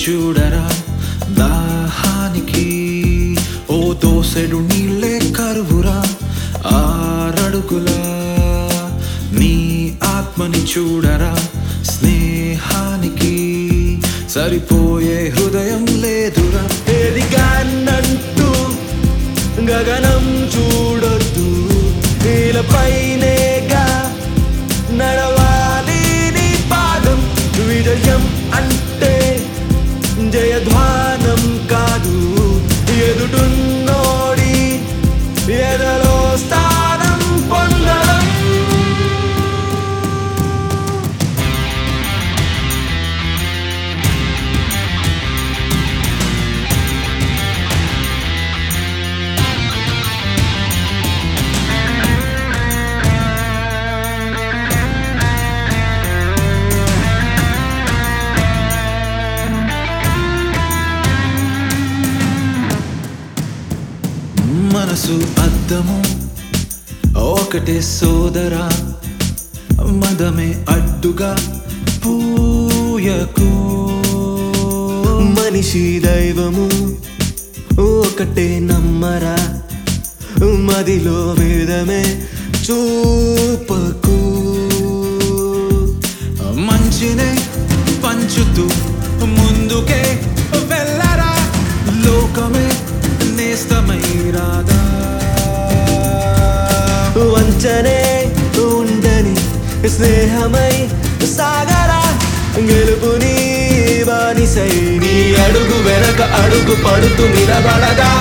చూడరా దాహానికి ఓ దోసెడు నీళ్ళే కరువురా ఆరడుగులా నీ ఆత్మని చూడరా స్నేహానికి సరిపోయే హృదయం లేదురా ఎదిగానంటూ గగనం చూడొద్దు నీలపైనేగా నడవాలి నీ పాదం విజయం అంటే జయధ్వానం కాదు ఎదుటున్నోడి ఎదలో స్థానం పొందడం మనసు అద్దము ఒకటే సోదరా మదమే అడ్డుగా పూయకు మనిషి దైవము ఒకటే నమ్మరా మదిలో వేదమే చూపకు మంచినే పంచుతూ ముందుకే వెళ్ళరా లోకమే నేస్తమై రాదా వంచనే ఉండని స్నేహమై సాగరా గెలుపుని బానిసై నీ అడుగు వెనక అడుగు పడుతూ నిలబడగా